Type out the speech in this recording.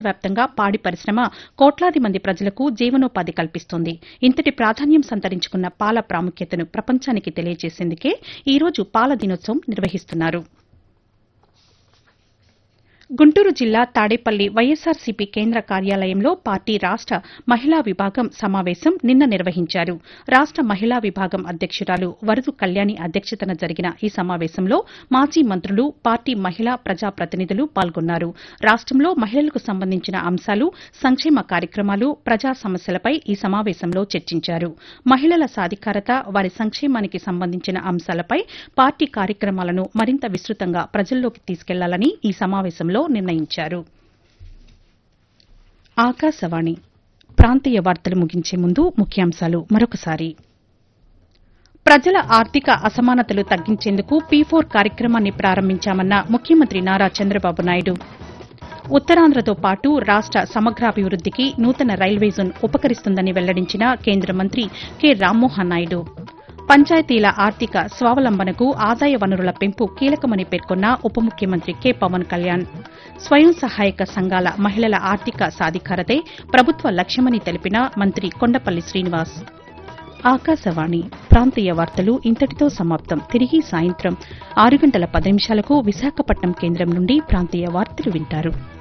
దేశవ్యాప్తంగా పాడి పరిశ్రమ కోట్లాది మంది ప్రజలకు జీవనోపాధి కల్పిస్తోంది ఇంతటి ప్రాధాన్యం సంతరించుకున్న పాల ప్రాముఖ్యతను ప్రపంచానికి తెలియజేసేందుకే ఈ రోజు పాల దినోత్సవం నిర్వహిస్తున్నారు గుంటూరు జిల్లా తాడేపల్లి వైఎస్సార్సీపీ కేంద్ర కార్యాలయంలో పార్టీ రాష్ట మహిళా విభాగం సమావేశం నిన్న నిర్వహించారు రాష్ట మహిళా విభాగం అధ్యక్షురాలు వరదు కళ్యాణి అధ్యక్షతన జరిగిన ఈ సమావేశంలో మాజీ మంత్రులు పార్టీ మహిళా ప్రజాప్రతినిధులు పాల్గొన్నారు రాష్టంలో మహిళలకు సంబంధించిన అంశాలు సంక్షేమ కార్యక్రమాలు ప్రజా సమస్యలపై ఈ సమావేశంలో చర్చించారు మహిళల సాధికారత వారి సంక్షేమానికి సంబంధించిన అంశాలపై పార్టీ కార్యక్రమాలను మరింత విస్తృతంగా ప్రజల్లోకి తీసుకెళ్లాలని ఈ సమావేశంలో నిర్ణయించారు ఆకాశవాణి ప్రాంతీయ వార్తలు ముగించే ముందు ముఖ్యాంశాలు మరొకసారి ప్రజల ఆర్థిక అసమానతలు తగ్గించేందుకు పీ ఫోర్ కార్యక్రమాన్ని ప్రారంభించామన్న ముఖ్యమంత్రి నారా చంద్రబాబు నాయుడు ఉత్తరాంధ్రతో పాటు రాష్ట సమగ్రాభివృద్దికి నూతన రైల్వే జోన్ ఉపకరిస్తుందని వెల్లడించిన కేంద్ర మంత్రి కె రామ్మోహన్ నాయుడు పంచాయతీల ఆర్థిక స్వావలంబనకు ఆదాయ వనరుల పెంపు కీలకమని పేర్కొన్న ఉప ముఖ్యమంత్రి కె పవన్ కళ్యాణ్ స్వయం సహాయక సంఘాల మహిళల ఆర్థిక సాధికారతే ప్రభుత్వ లక్ష్యమని తెలిపిన మంత్రి కొండపల్లి శ్రీనివాస్ ఆకాశవాణి ప్రాంతీయ వార్తలు ఇంతటితో సమాప్తం తిరిగి సాయంత్రం ఆరు గంటల పది నిమిషాలకు విశాఖపట్నం కేంద్రం నుండి ప్రాంతీయ వార్తలు వింటారు